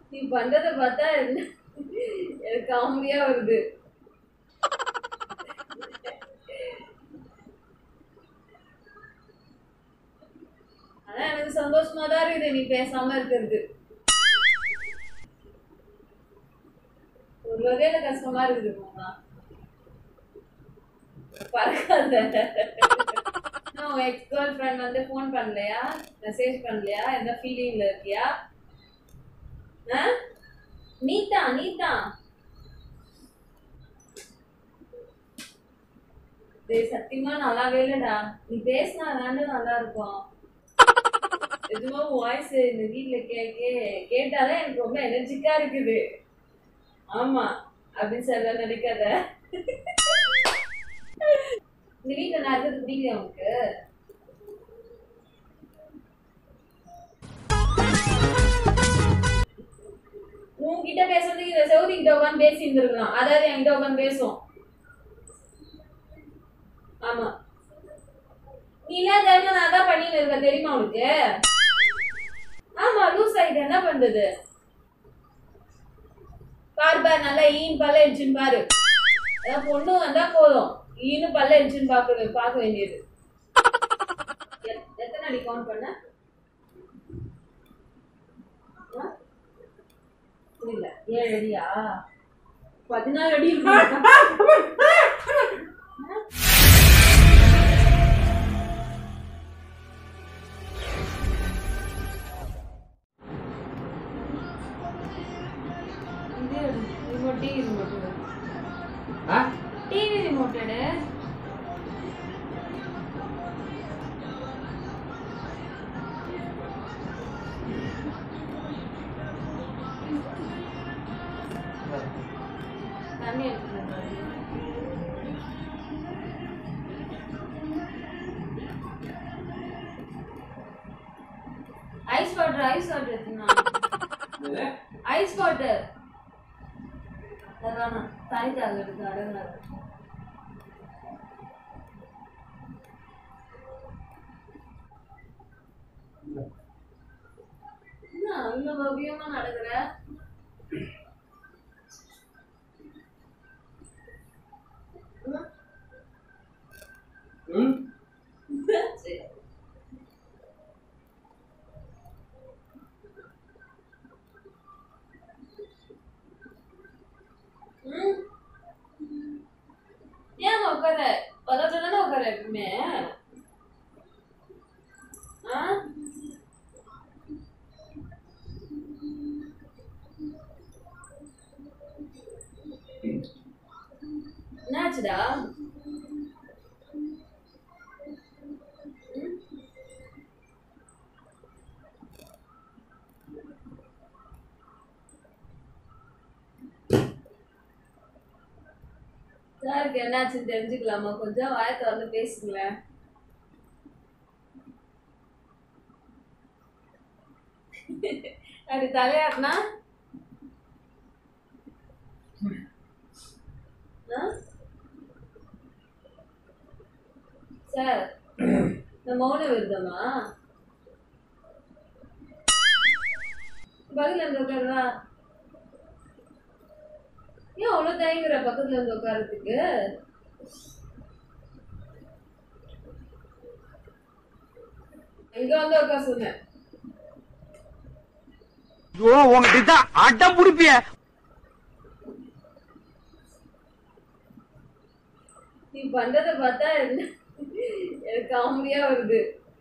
நீ பண்றத பார்த்தா என்ன எனக்கு காமெடியா வருது ஆனா எனக்கு சந்தோஷமா தான் இருக்குது நீ பேசாம இருக்கிறது ஒரு வகையில கஷ்டமா இருக்குது மாமா பறக்காத உன் எக்ஸ் கேர்ள் ஃப்ரெண்ட் வந்து ஃபோன் பண்ணலையா மெசேஜ் பண்ணலையா எந்த ஃபீலிங்ல இருக்கியா ஆ நீதா நீதா டேய் சத்தியமா நல்லாவே இல்லடா நீ பேசினா தானே நல்லா இருக்கும் நிஜமா வாய்ஸ் இந்த வீட்ல கேட்க கேட்டாதான் எனக்கு ரொம்ப எனர்ஜிக்கா இருக்குது ஆமா அப்படின்னு சொல்ல நினைக்காத இந்த வீட்ல நான் இருக்கிறது பிடிக்கல உனக்கு உன்கிட்ட பேசுறதுக்கு இந்த செவுதி கிட்ட உட்காந்து பேசி இருந்திருக்கலாம் அதாவது என்கிட்ட உட்காந்து பேசும் ஆமா நீ இல்லாத டைம்ல நான் தான் பண்ணிட்டு இருக்கேன் தெரியுமா உனக்கு ஆமா லூஸ் ஆயிட்டு என்ன பண்றது பாரு பாரு நல்லா ஈன் பல்ல இடிச்சுன்னு பாரு அதான் பொண்ணு வந்தா போதும் ஈனு பல்ல இடிச்சுன்னு பாக்க பார்க்க வேண்டியது எத்- எத்தனை அடி கவுண்ட் பண்ண ஆ? புரியல ஏழு அடியா பதினாறு அடி இருக்கு. இது ரிமோட் டிவி ரிமோட் ஆ டிவி ரிமோட் எடு தண்ணி எடுத்துட்டு வந்தாரு. ஐஸ் வாட்டர் ஐஸ் வாட்டர் எடுத்துனா என்னது? ஐஸ் வாட்டர் அதான் தனி தாகிறது அடங்காது என்ன அவ்வளோ பவ்யமா நடக்கிற ம் சரி ம். ஏன் உட்கார பதத்துல தானே உட்கார எப்பவுமே ஆ என்னாச்சுடா ம்? சாருக்கு என்னாச்சுன்னு தெரிஞ்சுக்கலாமா கொஞ்சம் வாயை திறந்து பேசுங்களேன் அப்படி தலையாட்டினா ஆ? சார் இந்த மௌன விருதமா பதில் அந்த உட்காருவா ஏன் அவ்வளோ தயங்குற பக்கத்துல இருந்து உட்காரத்துக்கு எங்க வந்து உட்கார சொன்னேன் ஐயோ உங்ககிட்ட அடம் புடிப்பிய நீ பண்றத பார்த்தா என்ன எனக்கு காமெடியா வருது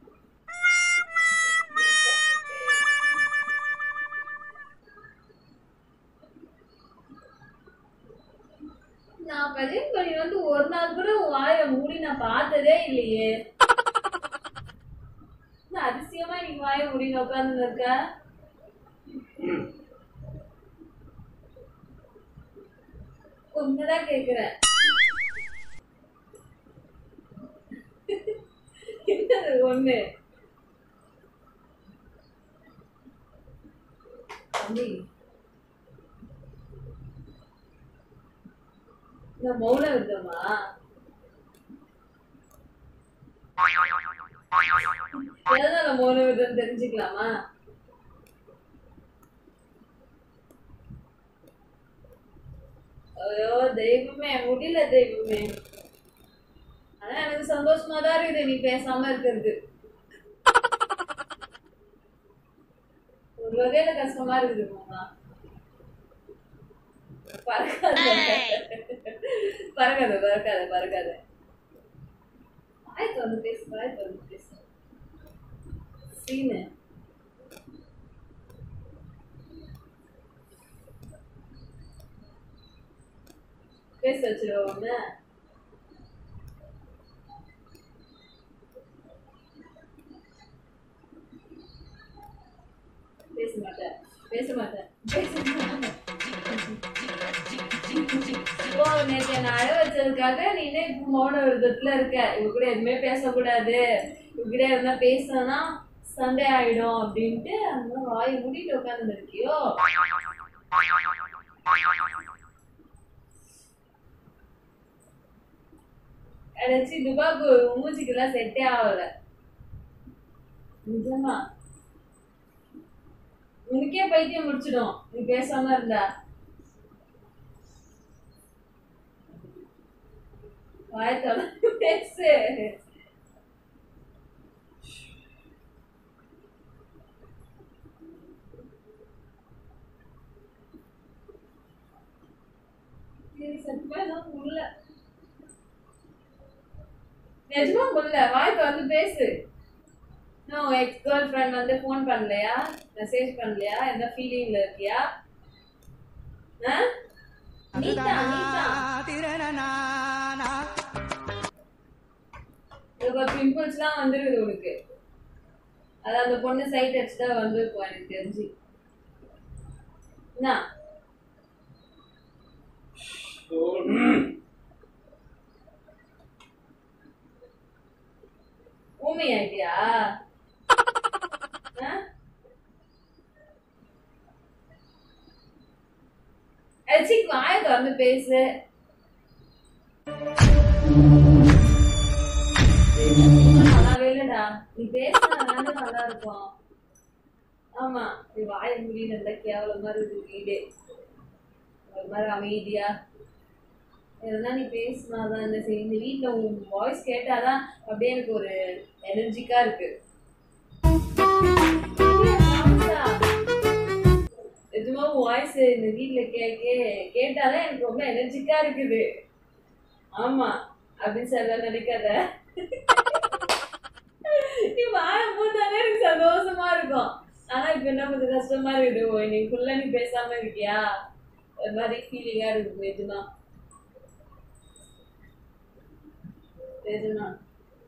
நான் கல்யாணம் பண்ணி வந்து ஒரு நாள் கூட உன் வாயை மூடி நான் பார்த்ததே இல்லையே என்ன அதிசயமா நீ வாயை மூடின்னு உட்கார்ந்து இருக்க உண்மைதான் கேக்குறேன் என்னது ஒண்ணு தம்பி இந்த மௌன விருதமா எதனால மௌன விரதம் தெரிஞ்சுக்கலாமா ஐயோ தெய்வமே முடியல தெய்வமே ஆனா எனக்கு சந்தோஷமா தான் இருக்குது நீ பேசாம இருக்கிறது ஒரு வகையில கஷ்டமா இருக்குது மாமா பறக்காத பறக்காத பறக்காத பறக்காத வாய் திறந்து பேசு வாய் திறந்து பேசு சீனு பேச வச்சிருவாங்க பேச மாட்டேன் பேச மாட்டேன் பேச மாட்டேன் ஓ நேத்து என்ன அழ வச்சதுக்காக நீ என்ன இப்ப மௌன விரதத்துல இருக்க இவ கூட எதுவுமே பேசக்கூடாது இவ கூட எதுனா பேசினா சண்டை ஆயிடும் அப்படின்ட்டு அந்த வாயை மூடிட்டு உட்கார்ந்து இருக்கியோ அடைச்சி துபாக்கு மூஞ்சிக்கெல்லாம் செட்டே ஆகல நிஜமா உனக்கே பைத்தியம் முடிச்சிடும் நீ பேசாம இருந்தா வாயத்தோட பேசு சரி, சத்தியமா என்னால முடியல நிஜமா முடியல வாய் திறந்து பேசு நான் உன் எக்ஸ் கேர்ள் ஃப்ரெண்ட் வந்து ஃபோன் பண்ணலையா மெசேஜ் பண்ணலையா எந்த ஃபீலிங்ல இருக்கியா ஆ? நீதா நீதா இப்போ பிம்பிள்ஸ்லாம் வந்துருக்குது உனக்கு அது அந்த பொண்ணு சைட் அடிச்சுட்டா வந்திருக்கும் எனக்கு தெரிஞ்சு என்ன ஊமை ஆயிட்டியா ஆ? அச்சி வாய திறந்து பேசு நல்லாவே இல்லடா நீ பேசினா நல்லா இருக்கும் ஆமா நீ வாய மூடி நல்லா கேவலமா இருக்கு வீடே ஒரு மாதிரி அமைதியா எதனா நீ பேசினாதான் இந்த சரி இந்த வீட்ல உன் வாய்ஸ் கேட்டாதான் அப்படியே எனக்கு ஒரு எனர்ஜிக்கா இருக்கு நிஜமா வாய்ஸ் இந்த வீட்ல கேட்க கேட்டாதான் எனக்கு ரொம்ப எனர்ஜிக்கா இருக்குது ஆமா அப்படின்னு சொல்ல நினைக்காத நீ வாய மூட்டாலே எனக்கு சந்தோஷமா இருக்கும் ஆனா இப்ப என்ன கொஞ்சம் கஷ்டமா இருக்குது ஓ இன்னைக்கு ஃபுல்லா நீ பேசாம இருக்கியா ஒரு மாதிரி ஃபீலிங்கா இருக்குது நிஜமா நிஜமா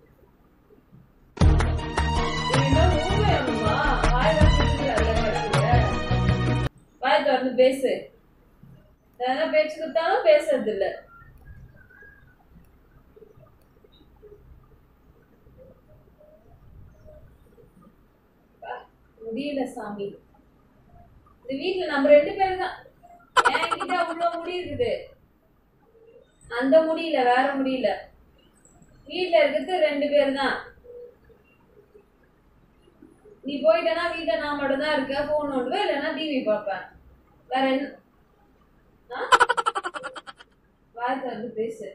இதுதான் உண்மை அம்மா. வாயில குத்துது, அதுல கிடக்குது. வாயை திறந்து பேசு நான் பேச்சு கொடுத்தாலும் பேசுறது இல்ல அப்பா, முடியல சாமி இந்த வீட்ல நம்ம ரெண்டு பேரும் தான் என்கிட்ட அவ்வளவு முடி இருக்குது அந்த முடியல வேற முடியல வீட்ல இருக்கிறது ரெண்டு பேர் தான் நீ போயிட்டனா வீட்ல நான் மட்டும் தான் இருக்க போன் நோண்டுவேன் இல்லைன்னா டிவி பார்ப்பேன் வேற என்ன ஆ? வார்த்தை வந்து பேசு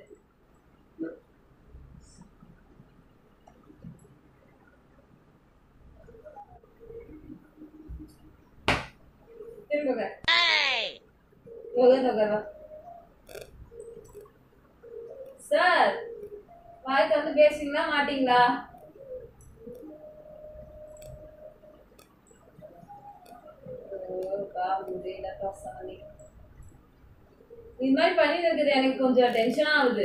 திரும்ப யோகா சார் வாய் திறந்து பேசுவீங்களா மாட்டீங்களா ஓ, பா, முடியலப்பா சாமி. இது மாதிரி பண்ணிட்டு இருக்குது எனக்கு கொஞ்சம் டென்ஷன் ஆகுது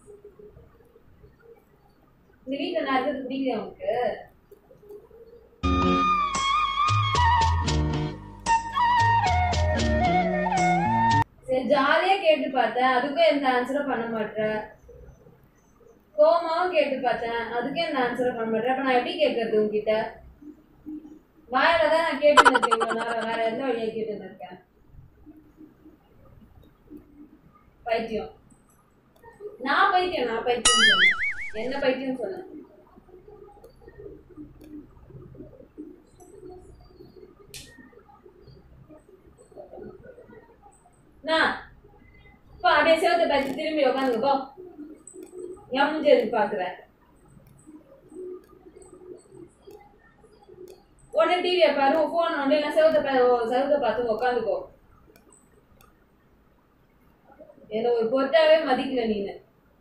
இந்த வீட்டுல நான் இருக்கிறது பிடிக்கல உனக்கு சரி ஜாலியா கேட்டு பார்த்தேன் அதுக்கும் எந்த ஆன்சரும் பண்ண மாட்டேன் கோமாவும் கேட்டு பார்த்தேன் அதுக்கும் எந்த ஆன்சரும் பண்ண மாட்டேன் அப்ப நான் எப்படி கேட்கறது உங்ககிட்ட வாயில தான் நான் கேட்டு இருக்கேன் இவ்வளவு நேரம் வேற எந்த வழியா கேட்டு இருக்கேன் பைத்தியம் நான் பைத்தியம் நான் பைத்தியம் சொன்னேன் என்ன பைத்தியம் சொன்னேன் நான் இப்ப அடி செவத்தை பார்த்து திரும்பி உட்காந்துக்க போ என் மூஞ்சி எதுக்கு பாக்குற உடனே டிவியை பாரு போன் ஒன்று இல்லை செவத்தை பாரு செவத்தை பார்த்து உட்காந்துக்கோ என்ன ஒரு பொருட்டாவே மதிக்கல நீனு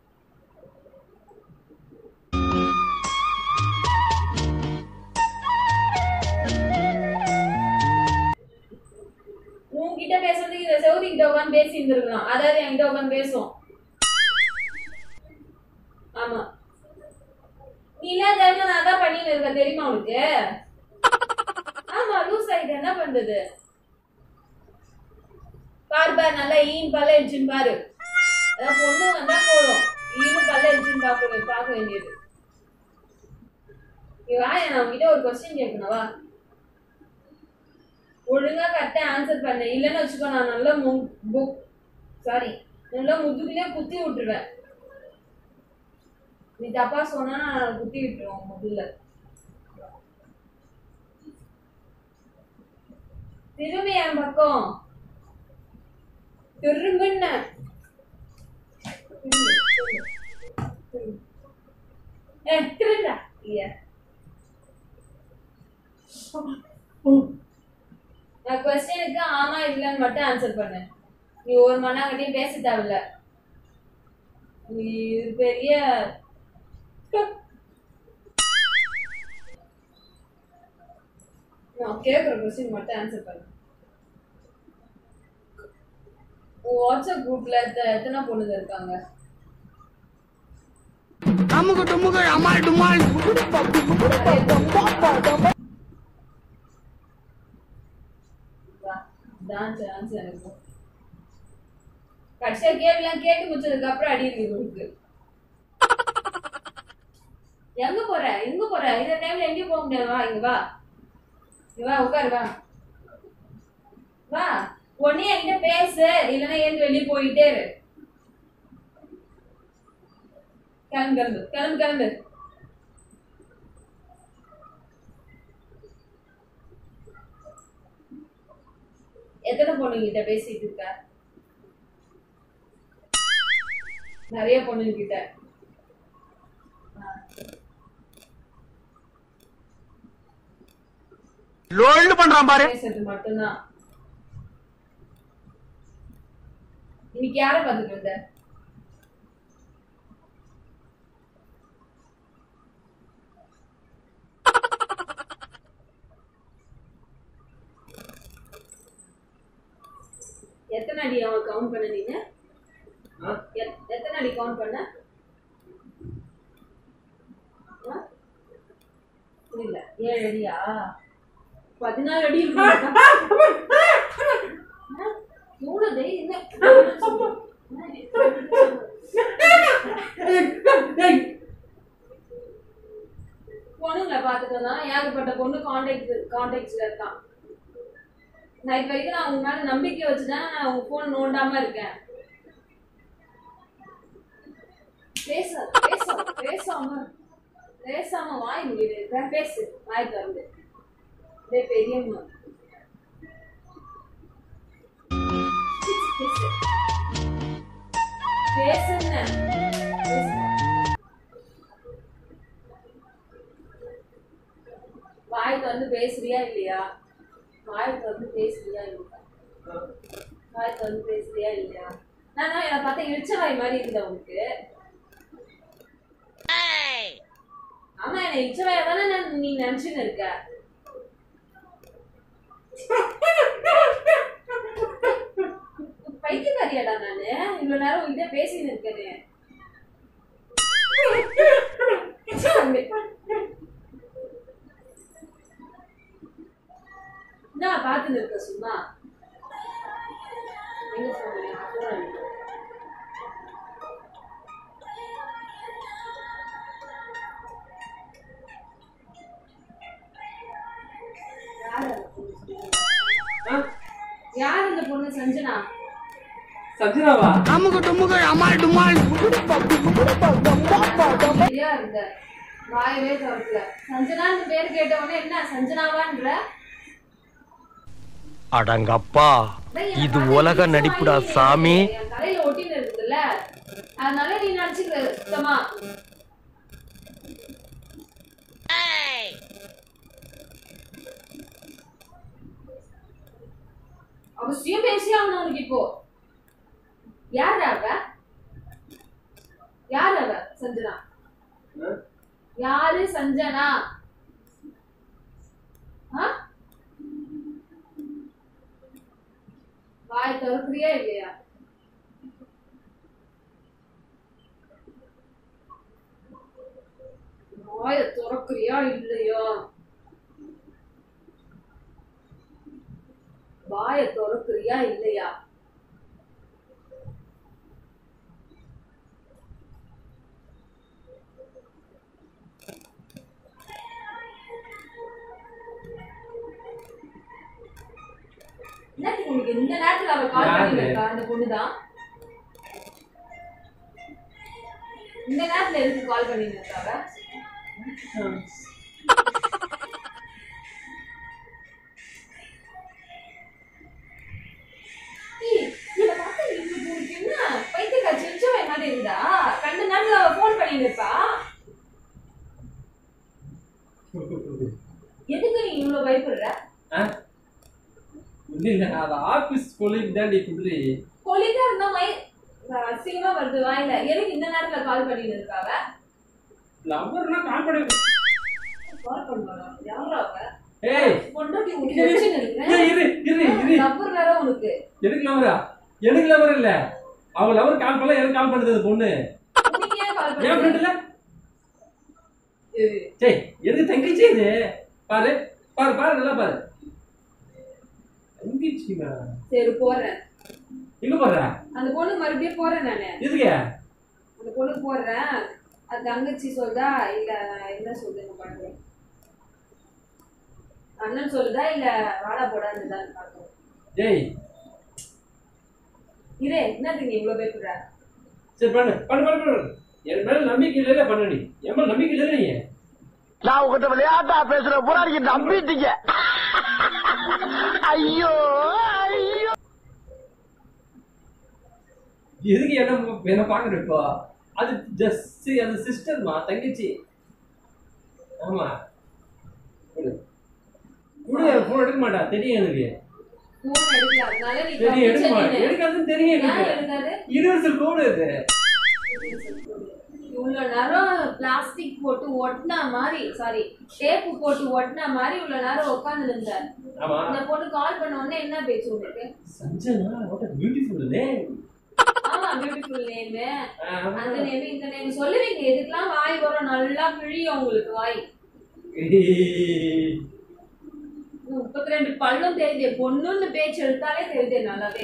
உன்கிட்ட பேசுறதுக்கு இந்த செவதி கிட்ட உட்காந்து பேசி இருந்திருக்கலாம் அதாவது என்கிட்ட உட்காந்து பேசும் ஆமா நீ இல்லாத டைம்ல நான் தான் பண்ணிட்டு இருக்க தெரியுமா உனக்கு ஆமா லூஸ் ஆயிட்டு என்ன பண்றது பாரு பாரு நல்லா ஈன் பல்ல அடிச்சுன்னு பாரு அதான் பொண்ணு வந்தா போதும் ஈனு பல்ல அடிச்சுன்னு பார்க்க பார்க்க வேண்டியது நீ வா நான் உங்ககிட்ட ஒரு கொஸ்டின் கேட்கணும் வா ஒழுங்கா கரெக்டா ஆன்சர் பண்ணு இல்லைன்னு வச்சுக்கோ நான் நல்லா புக் சாரி நல்லா முதுகுலயே குத்தி விட்டுருவேன் நீ தப்பா சொன்னா நான் குத்தி விட்டுருவேன் முதல்ல திரும்பி என் பக்கம் திரும்புன்ன ஏ திரும்பா ஐயா நான் கொஸ்டினுக்கு ஆமா இல்லைன்னு மட்டும் ஆன்சர் பண்ணு நீ ஒரு மணி நேரம் கட்டியும் பேச தேவையில்ல நீ இது பெரிய நான் கேட்குற கொஸ்டின் மட்டும் ஆன்சர் பண்ணு உன் வாட்ஸ்அப் குரூப்ல எத்தனை பொண்ணுங்க இருக்காங்க அமுகு டுமுகு அமால் டுமால் டான்ஸ் டான்ஸ் எனக்கு கடைசியா கேள்விலாம் கேட்டு முடிச்சதுக்கு அப்புறம் அடி இருக்குது உனக்கு எங்க போற எங்க போற இந்த டைம்ல எங்கேயும் போக முடியாது வா இங்க வா இங்க வா உட்காரு வா வா ஒன்னே என்கிட்ட பேசு இல்லைன்னா ஏந்து வெளியே போயிட்டே இரு கிளம்பு கிளம்பு கிளம்பு கிளம்பு எத்தனை பொண்ணுங்கிட்ட பேசிட்டு இருக்க நிறைய பொண்ணுங்கிட்ட லோல்டு பண்றான் பாரு பேசுறது மட்டும்தான் இன்னைக்கு யாரை பார்த்துட்டு வந்த எத்தனை அடி அவன் கவுண்ட் பண்ண நீங்க ஆ? எத்- எத்தனை அடி கவுண்ட் பண்ண ஆ? புரியல ஏழு அடியா பதினாறு அடி இருக்கு. ஆ? எவ்வளவு தைரியம் என்ன? பொண்ணுங்களை பார்த்துட்டோம்னா ஏகப்பட்ட பொண்ணு கான்டாக்ட் கான்டாக்ட்ஸ்ல இருக்கான் நான் இது வரைக்கும் நான் உங்க மேல நம்பிக்கை வச்சுதான் நான் உங்க போன் நோண்டாம இருக்கேன் பேச பேச பேசாம பேசாம வாய் முடியுது பேசு வாய் திறந்து டேய் பெரியம்மா பேசு பேசுங்க பேசு. வாய் திறந்து பேசுறியா இல்லையா வாய் திறந்து பேசுறியா இல்லையா வாய் திறந்து பேசுறியா இல்லையா நான் என்னை பார்த்தா இழிச்ச வாய் மாதிரி இருக்குதா உனக்கு ஆமா என்ன இழிச்ச வாயா தானே நான் நீ நினைச்சுன்னு இருக்க பைத்தியக்காரியாடா நானு இவ்வளவு நேரம் உங்ககிட்ட பேசின்னு இருக்கேனே நான் பார்த்துன்னு இருக்க சும்மா எங்க போனேன் அப்புறம் யார் அந்த பொண்ணு? ஆ? யார் இந்த பொண்ணு சஞ்சனா சத்யனாவா அமுகு டுமுகு அமால் டுமால் அமைதியா இருந்த வாயவே திறக்கல சஞ்சனான்னு பேர் கேட்ட உடனே என்ன சஞ்சனாவான்ற அடங்கப்பா டேய், என் இது தலையில உலக இடிச்ச நடிப்புடா வாங்கி சாமி என் தலையில ஒட்டின்னு இருக்குல்ல அதனால நீ நினைச்சுக்கிற சுத்தமா அவசியம் பேசி ஆகணும் உனக்கு இப்போ யார் அவ யார் அவ சஞ்சனா ஆ? யாரு சஞ்சனா ஆ? வாய் திறக்கிறியா இல்லையா வாய திறக்கிறியா இல்லையா வாய திறக்கிறியா இல்லையா என்னத்துக்கு உனக்கு இந்த நேரத்துல அவ கால் யாரு? பண்ணிருக்கா அந்த பொண்ணுதான் இந்த நேரத்துல எதுக்கு கால் பண்ணிருக்கா அவ ஏய், இவள பார்த்தா இவளுக்கு உனக்கு என்ன பைத்தியக்கா சிரிச்சவ மாதிரி இருந்தா கண்ட நேரத்துல அவ ஃபோன் பண்ணிருப்பா எதுக்கு நீ இவ்வளவு பயப்படுற ஆ? இல்ல இல்ல அது ஆபீஸ் கொலிக் தாண்டி குதிரி கொலிக்கா இருந்தா மை அசிங்கமா வருது வாயில எதுக்கு இந்த நேரத்துல கால் பண்ணிட்டு இருக்காவ லவ்வர்னா கால் பண்ணி கால் பண்ணுவாங்க யாரா அவ ஏய் பொண்டாட்டி உனக்கு பிரச்சனை ஏய், இரு இரு இரு இருக்கு நம்பர் வேற உனக்கு எனக்கு லவரா எனக்கு லவர் இல்ல அவ லவர் கால் பண்ணல எனக்கு கால் பண்ணுது அந்த பொண்ணு உனக்கு ஏன் கால் ஏன் ஃப்ரெண்ட் பண்ணி இல்ல டேய் எனக்கு தங்கச்சி இது பாரு பாரு பாரு நல்லா பாரு தங்கச்சிமா சரி போறேன் எங்க போற அந்த பொண்ணு மறுபடியும் போறேன் நானு எதுக்கு அந்த பொண்ணு போடுறேன் அது தங்கச்சி சொல்றா இல்ல என்ன சொல்லுங்க பாக்குறேன் அண்ணன் சொல்லுதா இல்ல வாடா போடான்னு பாக்குறேன் டேய் இரு என்னத்துக்கு நீ இவ்வளவு பேசுற சரி பண்ணு பண்ணு பண்ணு பண்ணு என் மேல நம்பிக்கை இல்ல பண்ணு நீ என் மேல நம்பிக்கை இல்ல நீ நான் உங்ககிட்ட விளையாட்டா பேசுற பூரா நீங்க நம்பிட்டீங்க ஐயோ ஐயோ எதுக்கு என்ன என்ன பாக்குற இப்போ அது ஜஸ்ட் அது சிஸ்டர்மா தங்கச்சி ஆமா கொடு கொடு ஃபோன் எடுக்க மாட்டா தெரியும் எனக்கு போன் எடுக்கல அதனால நீ தெரியும் எடுக்க தப்பிச்ச மாட்டா நீனு. எடுக்காதுன்னு தெரியும் ஏன் எனக்கு எடுக்காது யூனிவர்சல் கோடு இது இவ்வளவு நேரம் பிளாஸ்டிக் போட்டு ஒட்டின மாதிரி சாரி டேப்பு போட்டு ஒட்டின மாதிரி இவ்வளவு நேரம் உட்கார்ந்து இருந்த ஆமா இந்த பொண்ணு கால் பண்ண உடனே என்ன பேச்சு உங்களுக்கு Sanjana what a beautiful name ஆமா பியூட்டிஃபுல் நேம் அந்த நேம் இந்த நேம் சொல்லுவீங்க எதுக்கெல்லாம் வாய் வரும் நல்லா பிழியும் உங்களுக்கு வாய் முப்பத்தி ரெண்டு பல்லும் தெரியுது பொண்ணுன்னு பேச்சு எடுத்தாலே தெரியுது நல்லாவே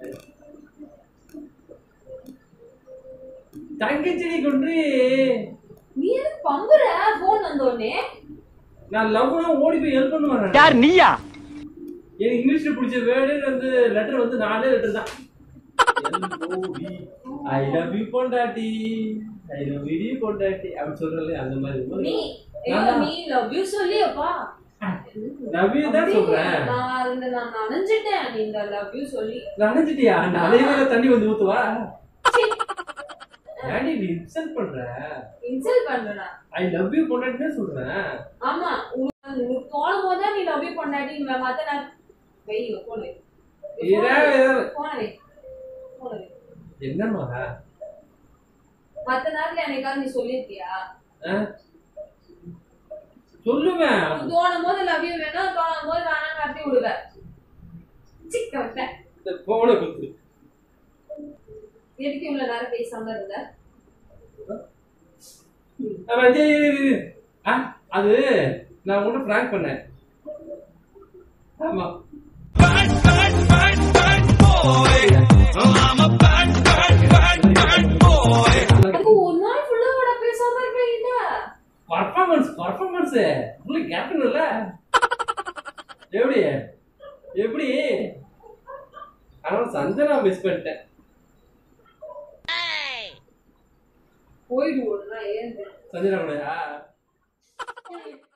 தங்கச்சி கொண்டு நீ எதுக்கு பம்புற போன் வந்தோடனே நான் லவ்னா ஓடி போய் ஹெல்ப் பண்ணுவேன் நான். யார் நீயா எனக்கு இங்கிலீஷ்ல பிடிச்ச வேர்டு வந்து லெட்டர் வந்து நாலே லெட்டர் தான் ஐ லவ் யூ பொண்டாட்டி ஐ லவ் யூ பொண்டாட்டி அப்படி சொல்றல அந்த மாதிரி நீ ஐயோ நீ லவ் யூ சொல்லியப்பா லவ் யூ தான் சொல்றேன் நான் இந்த நான் நனைஞ்சிட்டேன் நீ இந்த லவ் யூ சொல்லி நினைச்சிட்டியா அந்த அதே வேலை தண்ணி வந்து ஊத்துவா ச்சீ, ஏன்டி நீ இன்சல்ட் பண்ற இன்சல்ட் பண்றா ஐ லவ் யூ பொண்டாட்டினே சொல்றேன் ஆமா உனக்கு உனக்கு தோணும் போது தான் நீ லவ் யூ பொண்டாட்டி மத்த நான் வை போன் வை இதே இதே- போன வை போன வை என்னம்மா மத்த நேரத்துல என்னைக்காவது நீ சொல்லியிருக்கியா ஆ? சொல்லுவேன் உனக்கு தோணும் போது லவ் யூ வேணும் தோணும் போது வேணாம் நடத்தி விடுவ சிக்க இந்த போனை குத்து எதுக்கு இவ்வளவு நேரம் பேசாம இருந்த ஆமா, இது, இது, இது. ஆ, அது நான் ஒண்ணு பிராங்க் பண்ணேன் ஆமா அதுக்கு ஒரு நாள் ஃபுல்லா கூட பேசாம இருப்பீங்க பர்ஃபார்மன்ஸ் பர்ஃபார்மன்ஸ் உங்களுக்கு கேப்டன்ல எப்படி எப்படி ஆனா சஞ்சனா மிஸ் பண்ணிட்டேன் போயிடுவோம் ஏன் சஞ்சனா கூடயா